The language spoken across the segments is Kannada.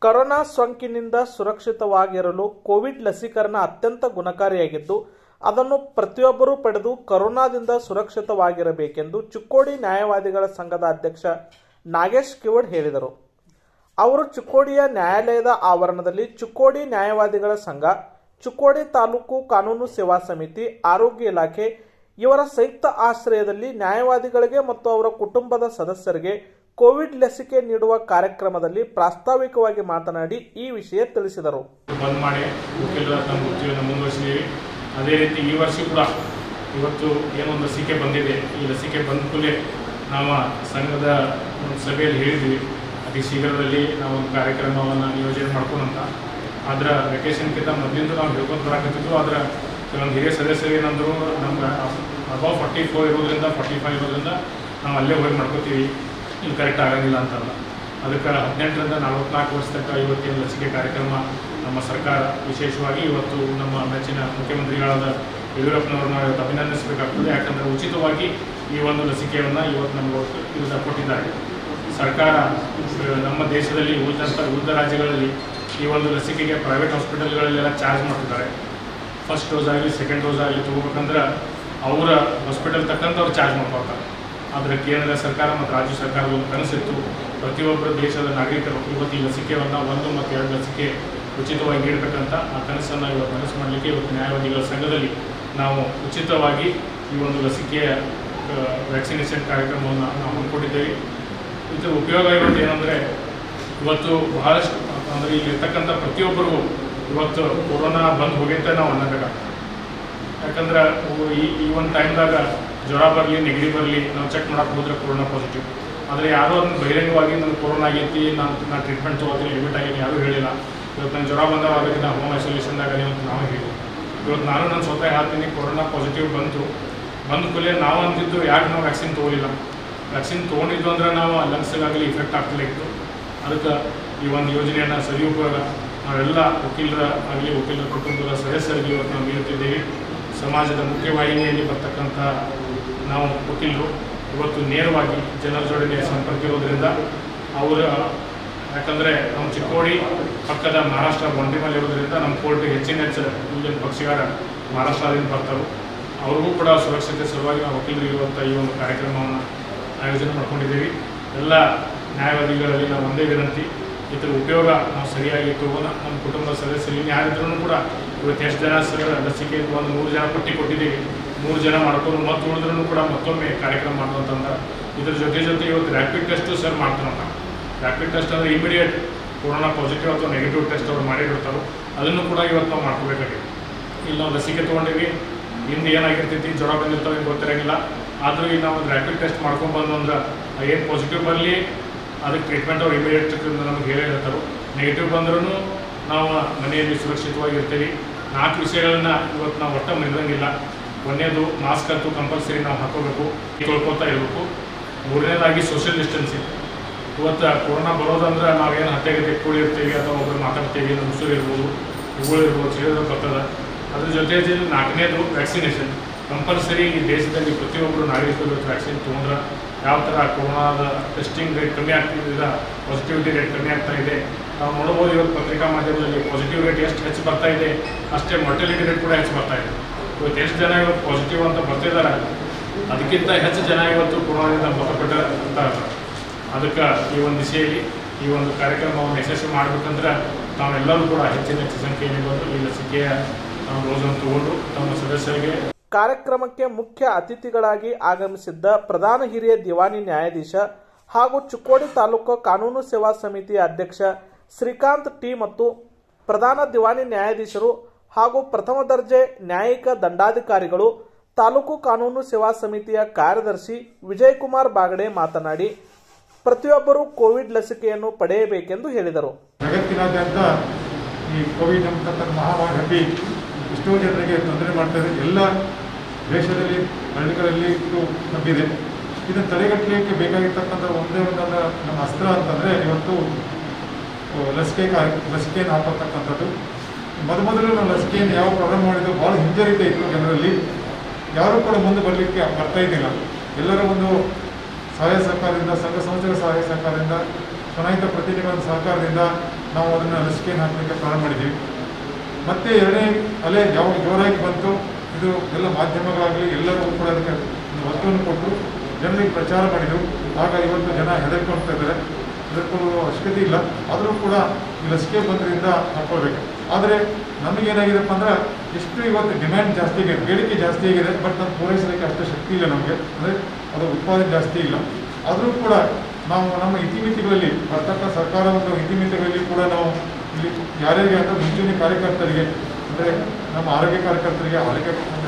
ಕೊರೋನಾ ಸೋಂಕಿನಿಂದ ಸುರಕ್ಷಿತವಾಗಿರಲು ಕೋವಿಡ್ ಲಸಿಕರಣ ಅತ್ಯಂತ ಗುಣಕಾರಿಯಾಗಿದ್ದು ಅದನ್ನು ಪ್ರತಿಯೊಬ್ಬರೂ ಪಡೆದು ಕೊರೋನಾದಿಂದ ಸುರಕ್ಷಿತವಾಗಿರಬೇಕೆಂದು ಚಿಕ್ಕೋಡಿ ನ್ಯಾಯವಾದಿಗಳ ಸಂಘದ ಅಧ್ಯಕ್ಷ ನಾಗೇಶ್ ಕಿವಡ್ ಹೇಳಿದರು ಅವರು ಚಿಕ್ಕೋಡಿಯ ನ್ಯಾಯಾಲಯದ ಆವರಣದಲ್ಲಿ ಚಿಕ್ಕೋಡಿ ನ್ಯಾಯವಾದಿಗಳ ಸಂಘ ಚಿಕ್ಕೋಡಿ ತಾಲೂಕು ಕಾನೂನು ಸೇವಾ ಸಮಿತಿ ಆರೋಗ್ಯ ಇಲಾಖೆ ಇವರ ಸಂಯುಕ್ತ ಆಶ್ರಯದಲ್ಲಿ ನ್ಯಾಯವಾದಿಗಳಿಗೆ ಮತ್ತು ಅವರ ಕುಟುಂಬದ ಸದಸ್ಯರಿಗೆ ಕೋವಿಡ್ ಲಸಿಕೆ ನೀಡುವ ಕಾರ್ಯಕ್ರಮದಲ್ಲಿ ಪ್ರಾಸ್ತಾವಿಕವಾಗಿ ಮಾತನಾಡಿ ಈ ವಿಷಯ ತಿಳಿಸಿದರು ಬಂದ್ ಮಾಡಿ ವಕೀಲರ ನಮ್ಮ ವೃತ್ತಿಯನ್ನು ಮುಂದುವರಿಸಿದ್ದೀವಿ ಅದೇ ರೀತಿ ಈ ವರ್ಷ ಕೂಡ ಇವತ್ತು ಏನೊಂದು ಲಸಿಕೆ ಬಂದಿದೆ ಈ ಲಸಿಕೆ ಬಂದ ಕೂಡಲೇ ನಾವು ಸಂಘದ ಒಂದು ಸಭೆಯಲ್ಲಿ ಹೇಳಿದ್ವಿ ಅತಿ ಶೀಘ್ರದಲ್ಲಿ ನಾವು ಒಂದು ಕಾರ್ಯಕ್ರಮವನ್ನು ನಿಯೋಜನೆ ಮಾಡ್ಕೊಂಡಂತ ಆದ್ರೆ ವೆಕೇಷನ್ಗಿಂತ ಮೊದಲಿಂದ ನಾವು ಹೇಳ್ಕೊಂಡು ಬರಾಕತ್ತಿದ್ವು ಆದ್ರೆ ಕೆಲವೊಂದು ಹಿರಿಯ ಸದಸ್ಯರು ಏನಂದ್ರು ನಮ್ಗೆ ಅಬೌವ್ ಫಾರ್ಟಿ ಫೋರ್ ಇರೋದ್ರಿಂದ ಫಾರ್ಟಿ ಫೈವ್ ಇರೋದ್ರಿಂದ ನಾವು ಅಲ್ಲೇ ಹೋಗಿ ಮಾಡ್ಕೋತೀವಿ ಇಲ್ಲಿ ಕರೆಕ್ಟ್ ಆಗಂಗಿಲ್ಲ ಅಂತಲ್ಲ ಅದಕ್ಕೆ ಹದಿನೆಂಟರಿಂದ ನಲವತ್ನಾಲ್ಕು ವರ್ಷ ತನಕ ಇವತ್ತಿನ ಲಸಿಕೆ ಕಾರ್ಯಕ್ರಮ ನಮ್ಮ ಸರ್ಕಾರ ವಿಶೇಷವಾಗಿ ಇವತ್ತು ನಮ್ಮ ನೆಚ್ಚಿನ ಮುಖ್ಯಮಂತ್ರಿಗಳಾದ ಯಡಿಯೂರಪ್ಪನವ್ರನ್ನ ಇವತ್ತು ಅಭಿನಂದಿಸಬೇಕಾಗ್ತದೆ ಯಾಕಂದರೆ ಉಚಿತವಾಗಿ ಈ ಒಂದು ಲಸಿಕೆಯನ್ನು ಇವತ್ತು ನಮಗೆ ಇದು ಕೊಟ್ಟಿದ್ದಾರೆ ಸರ್ಕಾರ ಅಹ್, ನಮ್ಮ ದೇಶದಲ್ಲಿ ಉಳಿದಂಥ ಉಳಿದ ರಾಜ್ಯಗಳಲ್ಲಿ ಈ ಒಂದು ಲಸಿಕೆಗೆ ಪ್ರೈವೇಟ್ ಹಾಸ್ಪಿಟಲ್ಗಳಲ್ಲೆಲ್ಲ ಚಾರ್ಜ್ ಮಾಡ್ತಿದ್ದಾರೆ ಫಸ್ಟ್ ಡೋಸ್ ಆಗಲಿ ಸೆಕೆಂಡ್ ಡೋಸ್ ಆಗಲಿ ತೊಗೋಬೇಕಂದ್ರೆ ಅವರ ಹಾಸ್ಪಿಟಲ್ ತಕ್ಕಂತ ಅವ್ರು ಚಾರ್ಜ್ ಮಾಡ್ಕೊಳ್ತಾರೆ ಆದರೆ ಕೇಂದ್ರ ಸರ್ಕಾರ ಮತ್ತು ರಾಜ್ಯ ಸರ್ಕಾರದ ಒಂದು ಕನಸಿತ್ತು ಪ್ರತಿಯೊಬ್ಬರು ದೇಶದ ನಾಗರಿಕರು ಇವತ್ತು ಈ ಲಸಿಕೆಯನ್ನು ಒಂದು ಮತ್ತು ಎರಡು ಲಸಿಕೆ ಉಚಿತವಾಗಿ ನೀಡಬೇಕಂತ ಆ ಕನಸನ್ನು ಇವತ್ತು ನನಸು ಮಾಡಲಿಕ್ಕೆ ಇವತ್ತು ನ್ಯಾಯವಾದಿಗಳ ಸಂಘದಲ್ಲಿ ನಾವು ಉಚಿತವಾಗಿ ಈ ಒಂದು ಲಸಿಕೆಯ ವ್ಯಾಕ್ಸಿನೇಷನ್ ಕಾರ್ಯಕ್ರಮವನ್ನು ನಾವು ಹಮ್ಮಿಕೊಂಡಿದ್ದೇವೆ ಇದರ ಉಪಯೋಗ ಇವತ್ತು ಏನಂದರೆ ಇವತ್ತು ಬಹಳಷ್ಟು ಅಂದರೆ ಇಲ್ಲಿರ್ತಕ್ಕಂಥ ಪ್ರತಿಯೊಬ್ಬರಿಗೂ ಇವತ್ತು ಕೊರೋನಾ ಬಂದು ಹೋಗೈತೆ ನಾವು ಅನ್ನಬೇಕಾಗ್ತದೆ ಯಾಕಂದ್ರೆ ಅವು ಈ ಈ ಒಂದು ಟೈಮ್ದಾಗ ಜ್ವರ ಬರಲಿ ನೆಗಡಿ ಬರಲಿ ನಾವು ಚೆಕ್ ಮಾಡಕ್ಕೆ ಹೋದ್ರೆ ಕೊರೋನಾ ಪಾಸಿಟಿವ್ ಆದರೆ ಯಾರೋ ಅದನ್ನು ಬಹಿರಂಗವಾಗಿ ನನಗೆ ಕೊರೋನಾ ಆಗೈತಿ ನಾನು ನಾನು ಟ್ರೀಟ್ಮೆಂಟ್ ತೊಗೋತೀನಿ ಲಿಮಿಟ್ ಆಗೈತಿ ಯಾರೂ ಹೇಳಿಲ್ಲ ಇವತ್ತು ನಾನು ಜ್ವರ ಬಂದಾಗ ಅದಕ್ಕೆ ನಾವು ಹೋಮ್ ಐಸೋಲೇಷನ್ದಾಗ ಅಂತ ನಾವು ಹೇಳಿ ಇವತ್ತು ನಾನು ನಾನು ಸ್ವತಃ ಹೇಳ್ತೀನಿ ಕೊರೋನಾ ಪಾಸಿಟಿವ್ ಬಂತು ಬಂದ ಕೂಡಲೇ ನಾವು ಅಂತಿದ್ದು ಯಾಕೆ ನಾವು ವ್ಯಾಕ್ಸಿನ್ ತೊಗೊಳಿಲ್ಲ ವ್ಯಾಕ್ಸಿನ್ ತೊಗೊಂಡಿದ್ದು ಅಂದ್ರೆ ನಾವು ಲಂಗ್ಸ್ಗಾಗಲಿ ಇಫೆಕ್ಟ್ ಆಗ್ತಿಲ್ಲ ಇತ್ತು ಅದಕ್ಕೆ ಈ ಒಂದು ಯೋಜನೆಯನ್ನು ಸದುಪಯೋಗ ನಾವೆಲ್ಲ ವಕೀಲರ ಆಗಲಿ ವಕೀಲರ ಕುಟುಂಬದ ಸದಸ್ಯರಿಗೆ ಇವತ್ತು ನಾವು ನೀಡುತ್ತಿದ್ದೇವೆ ಸಮಾಜದ ಮುಖ್ಯವಾಹಿನಿಯಲ್ಲಿ ಬರ್ತಕ್ಕಂಥ ನಾವು ವಕೀಲರು ಇವತ್ತು ನೇರವಾಗಿ ಜನರ ಜೋಡಣೆ ಸಂಪರ್ಕ ಇರೋದ್ರಿಂದ ಅವರ ಯಾಕಂದರೆ ನಮ್ಮ ಚಿಕ್ಕೋಡಿ ಪಕ್ಕದ ಮಹಾರಾಷ್ಟ್ರ ಬೌಂಡ್ರಿ ಮೇಲೆ ಇರೋದ್ರಿಂದ ನಮ್ಮ ಕೋರ್ಟ್ಗೆ ಹೆಚ್ಚಿನ ಹೆಚ್ಚು ಇಂಡಿಯನ್ ಪಕ್ಷಗಾರ ಮಹಾರಾಷ್ಟ್ರದಿಂದ ಬರ್ತಾರೆ ಅವ್ರಿಗೂ ಕೂಡ ಸುರಕ್ಷತೆ ಸಲುವಾಗಿ ನಾವು ವಕೀಲರಿಗೆ ಇವತ್ತು ಈ ಒಂದು ಕಾರ್ಯಕ್ರಮವನ್ನು ಆಯೋಜನೆ ಮಾಡ್ಕೊಂಡಿದ್ದೀವಿ ಎಲ್ಲ ನ್ಯಾಯವಾದಿಗಳಲ್ಲಿ ನಾವು ಒಂದೇ ವಿನಂತಿ ಇದರ ಉಪಯೋಗ ನಾವು ಸರಿಯಾಗಿ ತಗೋಣ ನಮ್ಮ ಕುಟುಂಬದ ಸದಸ್ಯರು ಯಾರಿದ್ರೂ ಕೂಡ ಇವತ್ತು ಎಷ್ಟು ಜನ ಸರ್ ಲಸಿಕೆ ಒಂದು ಮೂರು ಜನ ಪಟ್ಟಿ ಕೊಟ್ಟಿದ್ದೀವಿ ಮೂರು ಜನ ಮಾಡ್ಕೊಂಡು ಮತ್ತೆ ಉಳಿದ್ರೂ ಕೂಡ ಮತ್ತೊಮ್ಮೆ ಕಾರ್ಯಕ್ರಮ ಮಾಡುವಂತಂದ ಇದ್ರ ಜೊತೆ ಜೊತೆ ಇವತ್ತು ರ್ಯಾಪಿಡ್ ಟೆಸ್ಟು ಸರ್ ಮಾಡ್ತಾರಂತ ರ್ಯಾಪಿಡ್ ಟೆಸ್ಟ್ ಅಂದರೆ ಇಮಿಡಿಯೇಟ್ ಕೊರೋನಾ ಪಾಸಿಟಿವ್ ಅಥವಾ ನೆಗೆಟಿವ್ ಟೆಸ್ಟ್ ಅವ್ರು ಮಾಡಿರ್ತಾರೋ ಅದನ್ನು ಕೂಡ ಇವತ್ತು ನಾವು ಮಾಡ್ಕೋಬೇಕಾಗಿದೆ ಇಲ್ಲಿ ನಾವು ಲಸಿಕೆ ತೊಗೊಂಡಿವಿ ಹಿಂದೆ ಏನಾಗಿರ್ತೈತಿ ಜ್ವರ ಬಂದಿರ್ತಾವೆ ಏನು ಗೊತ್ತಿರಂಗಿಲ್ಲ ಆದರೂ ಈಗ ನಾವು ರ್ಯಾಪಿಡ್ ಟೆಸ್ಟ್ ಮಾಡ್ಕೊಂಡು ಬಂದು ಅಂದ್ರೆ ಏನು ಪಾಸಿಟಿವ್ ಬರಲಿ ಅದಕ್ಕೆ ಟ್ರೀಟ್ಮೆಂಟ್ ಅವ್ರು ಇಮಿಡಿಯೇಟ್ ನಮಗೆ ಹೇಳೇ ಹೇಳ್ತಾರೆ ನೆಗೆಟಿವ್ ಬಂದ್ರೂ ನಾವು ಮನೆಯಲ್ಲಿ ಸುರಕ್ಷಿತವಾಗಿ ಇರ್ತೀವಿ ನಾಲ್ಕು ವಿಷಯಗಳನ್ನ ಇವತ್ತು ನಾವು ಒಟ್ಟ ಮರಿದಂಗಿಲ್ಲ ಒಂದನೇದು ಮಾಸ್ಕ್ ಅಂತೂ ಕಂಪಲ್ಸರಿ ನಾವು ಹಾಕೋಬೇಕು ತೊಳ್ಕೊತಾ ಇರಬೇಕು ಮೂರನೇದಾಗಿ ಸೋಷಿಯಲ್ ಡಿಸ್ಟೆನ್ಸಿಂಗ್ ಇವತ್ತು ಕೊರೋನಾ ಬರೋದಂದ್ರೆ ನಾವೇನು ಹತ್ತೆಗತ್ತೆ ಕೂಡಿರ್ತೀವಿ ಅಥವಾ ಒಬ್ಬರು ಮಾತಾಡ್ತೀವಿ ನಮ್ಮ ಉಸಿರು ಇರ್ಬೋದು ಉಗುಳು ಇರ್ಬೋದು ಸೇರಿದ್ರೆ ಬರ್ತದೆ ಅದ್ರ ಜೊತೆ ಜೊತೆ ನಾಲ್ಕನೇದು ವ್ಯಾಕ್ಸಿನೇಷನ್ ಕಂಪಲ್ಸರಿ ಈ ದೇಶದಲ್ಲಿ ಪ್ರತಿಯೊಬ್ಬರು ನಾಗರಿಕರು ಇವತ್ತು ವ್ಯಾಕ್ಸಿನ್ ತೊಗೊಂಡ್ರೆ ಯಾವ ಥರ ಕೊರೋನಾದ ಟೆಸ್ಟಿಂಗ್ ರೇಟ್ ಕಮ್ಮಿ ಆಗ್ತಿದ್ದಿಲ್ಲ ಪಾಸಿಟಿವಿಟಿ ರೇಟ್ ಕಮ್ಮಿ ಆಗ್ತಾ ಇದೆ ನಾವು ನೋಡ್ಬೋದು ಇವತ್ತು ಪತ್ರಿಕಾ ಮಾಧ್ಯಮದಲ್ಲಿ ಪಾಸಿಟಿವ್ ರೇಟ್ ಎಷ್ಟು ಹೆಚ್ಚು ಬರ್ತಾ ಇದೆ ಅಷ್ಟೇ ಮಾರ್ಟಲಿಟಿ ರೇಟ್ ಕೂಡ ಹೆಚ್ಚು ಬರ್ತಾ ಇದೆ ಇವತ್ತು ಎಷ್ಟು ಜನ ಇವತ್ತು ಪಾಸಿಟಿವ್ ಅಂತ ಬರ್ತಿದ್ದಾರೆ ಅದಕ್ಕಿಂತ ಹೆಚ್ಚು ಜನ ಇವತ್ತು ಕೊರೋನಾದಿಂದ ಮೃತಪಟ್ಟಾರೆ ಅಂತ ಅದಕ್ಕೆ ಈ ಒಂದು ದಿಶೆಯಲ್ಲಿ ಈ ಒಂದು ಕಾರ್ಯಕ್ರಮವನ್ನು ಯಶಸ್ವಿ ಮಾಡಬೇಕಂದ್ರೆ ತಾವೆಲ್ಲರೂ ಕೂಡ ಹೆಚ್ಚಿನ ಹೆಚ್ಚು ಸಂಖ್ಯೆಯಲ್ಲಿ ಬಂದು ಈ ಲಸಿಕೆಯ ನಾವು ಡೋಸನ್ನು ತಗೊಂಡು ತಮ್ಮ ಸದಸ್ಯರಿಗೆ ಕಾರ್ಯಕ್ರಮಕ್ಕೆ ಮುಖ್ಯ ಅತಿಥಿಗಳಾಗಿ ಆಗಮಿಸಿದ್ದ ಪ್ರಧಾನ ಹಿರಿಯ ದಿವಾನಿ ನ್ಯಾಯಾಧೀಶ ಹಾಗೂ ಚಿಕ್ಕೋಡಿ ತಾಲೂಕು ಕಾನೂನು ಸೇವಾ ಸಮಿತಿಯ ಅಧ್ಯಕ್ಷ ಶ್ರೀಕಾಂತ್ ಟಿ ಮತ್ತು ಪ್ರಧಾನ ದಿವಾನಿ ನ್ಯಾಯಾಧೀಶರು ಹಾಗೂ ಪ್ರಥಮ ದರ್ಜೆ ನ್ಯಾಯಿಕ ದಂಡಾಧಿಕಾರಿಗಳು ತಾಲೂಕು ಕಾನೂನು ಸೇವಾ ಸಮಿತಿಯ ಕಾರ್ಯದರ್ಶಿ ವಿಜಯಕುಮಾರ್ ಬಾಗಡೆ ಮಾತನಾಡಿ ಪ್ರತಿಯೊಬ್ಬರೂ ಕೋವಿಡ್ ಲಸಿಕೆಯನ್ನು ಪಡೆಯಬೇಕೆಂದು ಹೇಳಿದರು ಜಗತ್ತಿನಾದ್ಯಂತ ಈ ಕೋವಿಡ್ ಎಂಬತಕ್ಕಂಥ ಮಹಾಮಾರಿ ಹಬ್ಬಿ ಎಷ್ಟೋ ಜನರಿಗೆ ತೊಂದರೆ ಮಾಡ್ತಾ ಇದೆ ಎಲ್ಲ ದೇಶದಲ್ಲಿ ಹಳ್ಳಿಗಳಲ್ಲಿ ಇದು ಹಬ್ಬಿದೆ ಇದನ್ನು ತಡೆಗಟ್ಟಲಿಕ್ಕೆ ಬೇಕಾಗಿರ್ತಕ್ಕಂಥ ಒಂದೇ ಒಂದಲ್ಲ ನಮ್ಮ ಅಸ್ತ್ರ ಅಂತಂದರೆ ಇವತ್ತು ಆ, ಲಸಿಕೆ ಕಾರ್ಯ ಲಸಿಕೆಯನ್ನು ಹಾಕೋತಕ್ಕಂಥದ್ದು ಮೊದಮೊದಲು ನಾವು ಲಸಿಕೆಯನ್ನು ಯಾವ ಪ್ರಾರಂಭ ಮಾಡಿದ್ದು ಭಾಳ ಹಿಂಜರಿತ ಇತ್ತು ಜನರಲ್ಲಿ ಯಾರೂ ಕೂಡ ಮುಂದೆ ಬರಲಿಕ್ಕೆ ಬರ್ತಾ ಇದ್ದಿಲ್ಲ ಎಲ್ಲರ ಒಂದು ಸಹಾಯ ಸಹಕಾರದಿಂದ ಸಂಘ ಸಂಸ್ಥೆಗಳ ಸಹಾಯ ಸಹಕಾರದಿಂದ ಚುನಾಯಿತ ಪ್ರತಿನಿಧಿಗಳ ಸಹಕಾರದಿಂದ ನಾವು ಅದನ್ನು ಲಸಿಕೆಯನ್ನು ಹಾಕಲಿಕ್ಕೆ ಪ್ರಾರಂಭ ಮಾಡಿದ್ದೀವಿ ಮತ್ತೆ ಎರಡನೇ ಅಲೆ ಯಾವಾಗ ಜೋರಾಗಿ ಬಂತು ಇದು ಎಲ್ಲ ಮಾಧ್ಯಮಗಳಾಗಲಿ ಎಲ್ಲರೂ ಕೂಡ ಅದಕ್ಕೆ ಒಂದು ಒತ್ತನ್ನು ಕೊಟ್ಟು ಜನರಿಗೆ ಪ್ರಚಾರ ಮಾಡಿದರು ಆಗ ಇವತ್ತು ಜನ ಹೆದರ್ಕೊಳ್ತಾ ಇದ್ದಾರೆ ಹೆದರ್ಕೊಳ್ಳುವ ಅವಶ್ಯಕತೆ ಇಲ್ಲ ಆದರೂ ಕೂಡ ಈ ಲಸಿಕೆ ಬಂದ್ರಿಂದ ಹಾಕೊಳ್ಬೇಕು ಆದರೆ ನಮಗೇನಾಗಿದೆಪ್ಪ ಅಂದ್ರೆ ಎಷ್ಟು ಇವತ್ತು ಡಿಮ್ಯಾಂಡ್ ಜಾಸ್ತಿ ಆಗಿದೆ ಬೇಡಿಕೆ ಜಾಸ್ತಿ ಆಗಿದೆ ಬಟ್ ಅದು ಪೂರೈಸಲಿಕ್ಕೆ ಅಷ್ಟು ಶಕ್ತಿ ಇಲ್ಲ ನಮಗೆ ಅಂದರೆ ಅದು ಉತ್ಪಾದನೆ ಜಾಸ್ತಿ ಇಲ್ಲ ಆದರೂ ಕೂಡ ನಾವು ನಮ್ಮ ಇತಿಮಿತಿಗಳಲ್ಲಿ ಬರ್ತಕ್ಕ ಸರ್ಕಾರ ಒಂದು ಇತಿಮಿತಿಗಳಲ್ಲಿ ಕೂಡ ನಾವು ಇಲ್ಲಿ ಯಾರ್ಯಾರಿಗೆ ಅಂತ ಮುಂಚೂಣಿ ಕಾರ್ಯಕರ್ತರಿಗೆ ಅಂದರೆ ನಮ್ಮ ಆರೋಗ್ಯ ಕಾರ್ಯಕರ್ತರಿಗೆ ಆರೋಗ್ಯ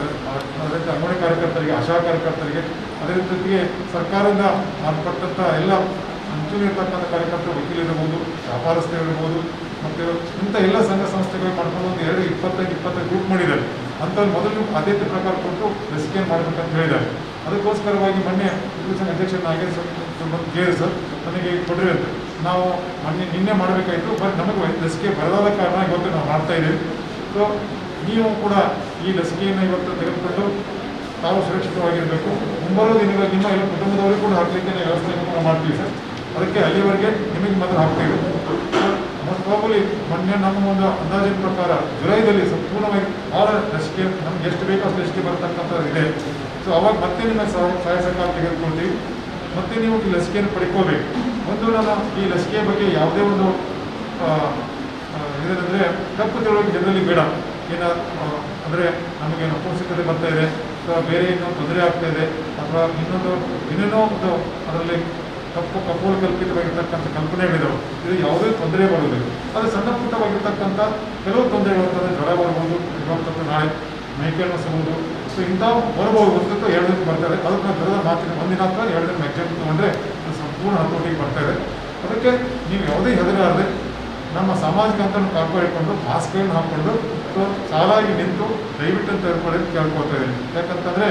ಅದೇ ಅಂಗನವಾಡಿ ಕಾರ್ಯಕರ್ತರಿಗೆ ಆಶಾ ಕಾರ್ಯಕರ್ತರಿಗೆ ಅದೇ ಜೊತೆಗೆ ಸರ್ಕಾರದಿಂದ ಮಾರ್ಪಟ್ಟಂಥ ಎಲ್ಲ ಮುಂಚೂಣಿ ಇರ್ತಕ್ಕಂಥ ಕಾರ್ಯಕರ್ತರು ವಕೀಲರಿರ್ಬೋದು ವ್ಯಾಪಾರಸ್ಥರಿರ್ಬೋದು ಮತ್ತು ಇಂಥ ಎಲ್ಲ ಸಂಘ ಸಂಸ್ಥೆಗಳು ಮಾಡ್ಕೊಂಡು ಒಂದು ಎರಡು ಇಪ್ಪತ್ತೈದು ಇಪ್ಪತ್ತೈದು ಗ್ರೂಪ್ ಮಾಡಿದ್ದಾರೆ ಅಂಥವ್ರು ಮೊದಲು ಆದ್ಯತೆ ಪ್ರಕಾರ ಕೊಟ್ಟು ಲಸಿಕೆ ಮಾಡಬೇಕಂತ ಹೇಳಿದ್ದಾರೆ ಅದಕ್ಕೋಸ್ಕರವಾಗಿ ಮೊನ್ನೆ ಸಂಘ ಅಧ್ಯಕ್ಷ ನಾಗೇಶ್ ಬಂದು ಕೇಳಿ ಸರ್ ನನಗೆ ಕೊಡ್ರಿ ಅಂತ ನಾವು ಮೊನ್ನೆ ನಿನ್ನೆ ಮಾಡಬೇಕಾಯಿತು ಬಟ್ ನಮಗೆ ಲಸಿಕೆ ಬರದಾದ ಕಾರಣ ಇವತ್ತು ನಾವು ಮಾಡ್ತಾ ಇದ್ದೀವಿ ಸೊ ನೀವು ಕೂಡ ಈ ಲಸಿಕೆಯನ್ನು ಇವತ್ತು ತೆಗೆದುಕೊಂಡು ತಾವು ಸುರಕ್ಷಿತವಾಗಿರಬೇಕು ಮುಂಬರುವ ದಿನಗಳಲ್ಲಿ ನಿಮ್ಮ ಎಲ್ಲ ಕುಟುಂಬದವರು ಕೂಡ ಹಾಕಲಿಕ್ಕೆ ವ್ಯವಸ್ಥೆಯನ್ನು ನಾವು ಮಾಡ್ತೀವಿ ಸರ್ ಅದಕ್ಕೆ ಅಲ್ಲಿವರೆಗೆ ನಿಮಗೆ ಮಾತ್ರ ಹಾಕ್ತೀವಿ ಮೋಸ್ಟ್ ಪ್ರಾಬಲಿ ಮೊನ್ನೆ ನಮ್ಮ ಒಂದು ಅಂದಾಜಿನ ಪ್ರಕಾರ ಜುಲೈದಲ್ಲಿ ಸಂಪೂರ್ಣವಾಗಿ ಭಾಳ ಲಸಿಕೆ ನಮ್ಗೆ ಎಷ್ಟು ಬೇಕೋ ಅಷ್ಟು ಲಸಿಕೆ ಬರ್ತಕ್ಕಂಥದ್ದು ಇದೆ ಸೊ ಅವಾಗ ಮತ್ತೆ ನಿಮ್ಮ ಸಹ ಸಹಾಯ ಸಹಕಾರ ತೆಗೆದುಕೊಳ್ತೀವಿ ಮತ್ತೆ ನೀವು ಈ ಲಸಿಕೆಯನ್ನು ಪಡ್ಕೋಬೇಕು ಒಂದು ನಾನು ಈ ಲಸಿಕೆ ಬಗ್ಗೆ ಯಾವುದೇ ಒಂದು ಆ, ಆ, ಏನಂದ್ರೆ ತಪ್ಪು ತಿಳುವಳಿಕೆ ಜನರಲ್ಲಿ ಬೇಡ ಏನ ಆ, ಅಂದ್ರೆ ನಮಗೆ ಅಪೌಷ್ಟಿಕತೆ ಬರ್ತಾ ಇದೆ ಅಥವಾ ಬೇರೆ ಏನೋ ತೊಂದರೆ ಆಗ್ತಾ ಇದೆ ಅಥವಾ ಇನ್ನೊಂದು ಏನೇನೋ ಒಂದು ಅದರಲ್ಲಿ ತಪ್ಪು ಕಪೋಲ ಕಲ್ಪಿತವಾಗಿರ್ತಕ್ಕಂಥ ಕಲ್ಪನೆಗಳಿದಾವೆ ಇದು ಯಾವುದೇ ತೊಂದರೆ ಬರುವುದಿಲ್ಲ ಅದು ಸಣ್ಣ ಪುಟ್ಟವಾಗಿರ್ತಕ್ಕಂಥ ಕೆಲವು ತೊಂದರೆಗಳು ಅಂತಂದ್ರೆ ಜ್ವರ ಬರ್ಬೋದು ಇವತ್ತು ನಾಳೆ ಮೈಕೈ ನೋಸಬಹುದು ಸೊ ಇಂಥವು ಬರ್ಬೋದು ಒಂದು ಎರಡು ದಿನ ಬರ್ತದೆ ಅದಕ್ಕೆ ನಾವು ಜ್ವರದ ಮಾತಿನ ಒಂದಿನ ಅಥವಾ ಎರಡು ದಿನ ಮ್ಯಾಕ್ಸಿಮಮ್ ತೊಗೊಂಡ್ರೆ ಅದು ಸಂಪೂರ್ಣ ಹತೋಟಿಗೆ ಬರ್ತಾ ಇದೆ ಅದಕ್ಕೆ ನೀವು ಯಾವುದೇ ಹೆದರಾರದೆ ನಮ್ಮ ಸಾಮಾಜಿಕ ಅಂತರನ್ನು ಕಾಪಾಡಿಕೊಂಡು ಮಾಸ್ಕ್ಗಳನ್ನು ಹಾಕ್ಕೊಂಡು ಸೊ ಸಾಲಾಗಿ ನಿಂತು ದಯವಿಟ್ಟು ಅಂತ ತಿಳ್ಕೊಳ್ಳಿ ಅಂತ ಕೇಳ್ಕೊಳ್ತಾ ಇದ್ದೀನಿ ಯಾಕಂತಂದರೆ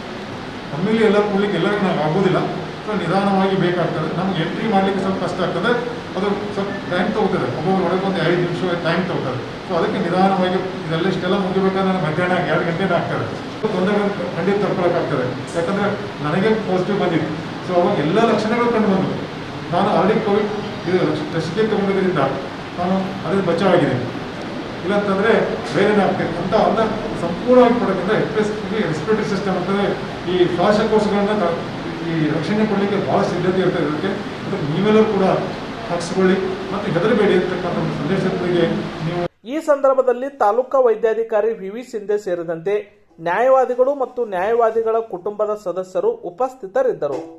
ನಮ್ಮಲ್ಲಿ ಎಲ್ಲ ಕೂಡ್ಲಿಕ್ಕೆ ಎಲ್ಲರಿಗೂ ನಾವು ಆಗೋದಿಲ್ಲ ಸೊ ನಿಧಾನವಾಗಿ ಬೇಕಾಗ್ತದೆ ನಮ್ಗೆ ಎಂಟ್ರಿ ಮಾಡಲಿಕ್ಕೆ ಸ್ವಲ್ಪ ಕಷ್ಟ ಆಗ್ತದೆ ಅದು ಸ್ವಲ್ಪ ಟೈಮ್ ತಗೋತದೆ ಒಬ್ಬೊಬ್ಬರು ಒಳಗೆ ಒಂದು ಐದು ನಿಮಿಷ ಟೈಮ್ ತಗೋತದೆ ಸೊ ಅದಕ್ಕೆ ನಿಧಾನವಾಗಿ ಇದೆಲ್ಲ ಇಷ್ಟೆಲ್ಲ ಮುಗಿಬೇಕಾದ್ರೆ ಮಧ್ಯಾಹ್ನ ಎರಡು ಗಂಟೆನೇ ಆಗ್ತದೆ ತೊಂದರೆಗಳು ಖಂಡಿತ ತಡ್ಕೊಳಕ್ಕಾಗ್ತದೆ ಯಾಕಂದರೆ ನನಗೆ ಪಾಸಿಟಿವ್ ಬಂದಿತ್ತು ಸೊ ಅವಾಗ ಎಲ್ಲ ಲಕ್ಷಣಗಳು ಕಂಡು ಬಂದವು ನಾನು ಆಲ್ರೆಡಿ ಕೋವಿಡ್ ಇದು ಲಸಿಕೆ ತಗೊಂಡಿದ್ದರಿಂದ ನಾನು ಅದರಿಂದ ಬಚಾವಾಗಿದೆ ಇಲ್ಲಂತಂದ್ರೆ ಬೇರೆನೇ ಆಗ್ತದೆ ಅಂತ ಅನ್ನ ಸಂಪೂರ್ಣವಾಗಿ ಕೊಡೋದ್ರಿಂದ ಎಸ್ಪೆಷಲಿ ರೆಸ್ಪಿರೇಟರಿ ಸಿಸ್ಟಮ್ ಅಂತಂದ್ರೆ ಈ ಶ್ವಾಸಕೋಶಗಳನ್ನ ಕ- ಈ ರಕ್ಷಣೆ ಕೊಡಲಿಕ್ಕೆ ಬಹಳ ಸಿದ್ಧತೆ ಇರ್ತದೆ ಇದಕ್ಕೆ ಅದಕ್ಕೆ ನೀವೆಲ್ಲರೂ ಕೂಡ ಹಾಕ್ಸ್ಕೊಳ್ಳಿ ಮತ್ತು ಹೆದರಬೇಡಿ ಅಂತಕ್ಕಂಥ ಒಂದು ಸಂದೇಶದೊಂದಿಗೆ ನೀವು ಈ ಸಂದರ್ಭದಲ್ಲಿ ತಾಲೂಕಾ ವೈದ್ಯಾಧಿಕಾರಿ ವಿ ವಿ ಸಿಂಧೆ ಸೇರಿದಂತೆ ನ್ಯಾಯವಾದಿಗಳು ಮತ್ತು ನ್ಯಾಯವಾದಿಗಳ ಕುಟುಂಬದ ಸದಸ್ಯರು ಉಪಸ್ಥಿತರಿದ್ದರು